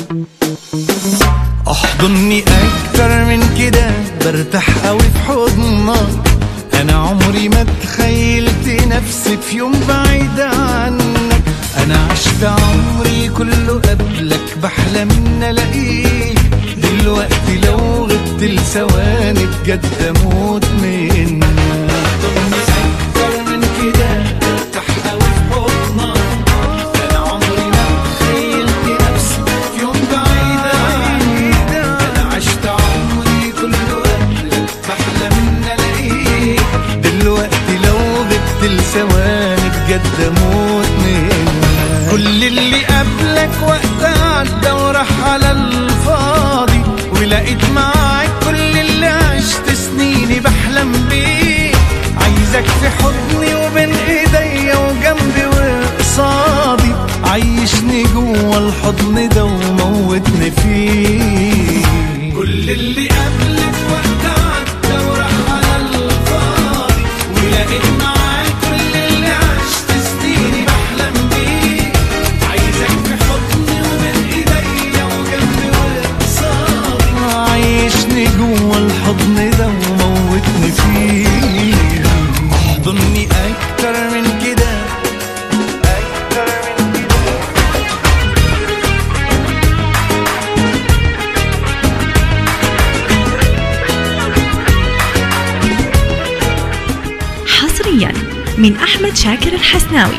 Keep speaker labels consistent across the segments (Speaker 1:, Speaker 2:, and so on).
Speaker 1: احضني اكتر من كده برتاح قوي في حضنك انا عمري ما تخيلت نفسي في يوم بعيد عنك انا عشت عمري كله قبلك بحلم ان الاقيك دلوقتي لو غبت لثواني بجد اموت منك احضني اكتر من كده برتاح قوي في حضنك انا عمري ما تخيلت نفسي في يوم بعيد عنك انا عشت عمري كله قبلك بحلم ان الاقيك دلوقتي لو غبت لثواني بجد اموت منك كل اللي قبلك وقت عدى وراح على الفاضي ولقيت معاك كل اللي عشت سنيني بحلم بيه عايزك في حضني وبين ايديا وجنبي وقصادي عيشني جوه الحضن ده وموتني فيه كل اللي قبلك وقت عدى وراح على الفاضي ولقيت معاك كل اللي عشت سنيني بحلم بيه عايزك في حضني وبين ايديا وجنبي وقصادي عيشني جوه الحضن ده وموتني فيه احضني اكتر من كده اكتر من كده
Speaker 2: حصريا من أحمد شاكر الحسناوي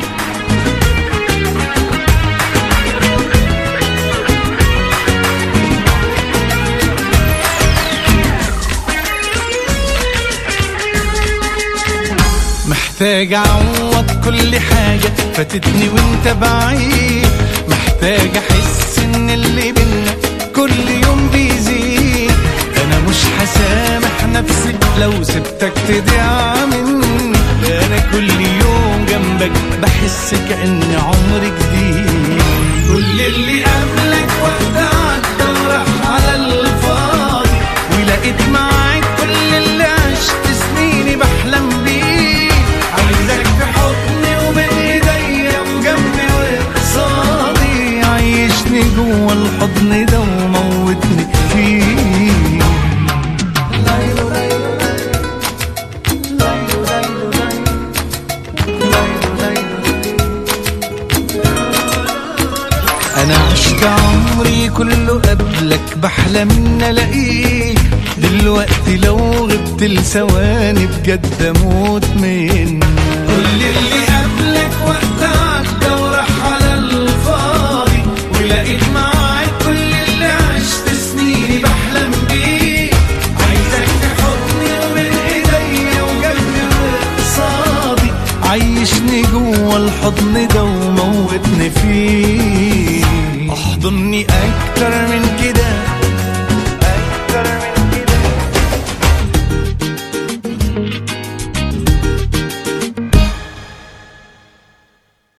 Speaker 1: محتاج اعوض كل حاجة فاتتني وانت بعيد محتاج احس ان اللي بينا كل يوم بيزيد انا مش هسامح نفسي لو سبتك تضيع مني انا كل يوم جنبك بحس كأن عمري جديد كل اللي قبلك وقت عدى وراح على الفاضي ولقيت معاك كل اللي عشت سنيني بحلم بيه عايزك في حضني وبين ايديا وجنبي وقصادي عيشني جوه الحضن ده وموتني فيه انا عشت عمري كله قبلك بحلم ان الاقيك دلوقتي لو غبت لثواني بجد اموت منك كل اللي قبلك وقت عدى وراح على الفاضي ولقيت معاك كل اللي عشت سنيني بحلم بيه عايزك في حضني وبين ايديا وجنبي وقصادي عيشني جوه الحضن ده وموتني فيه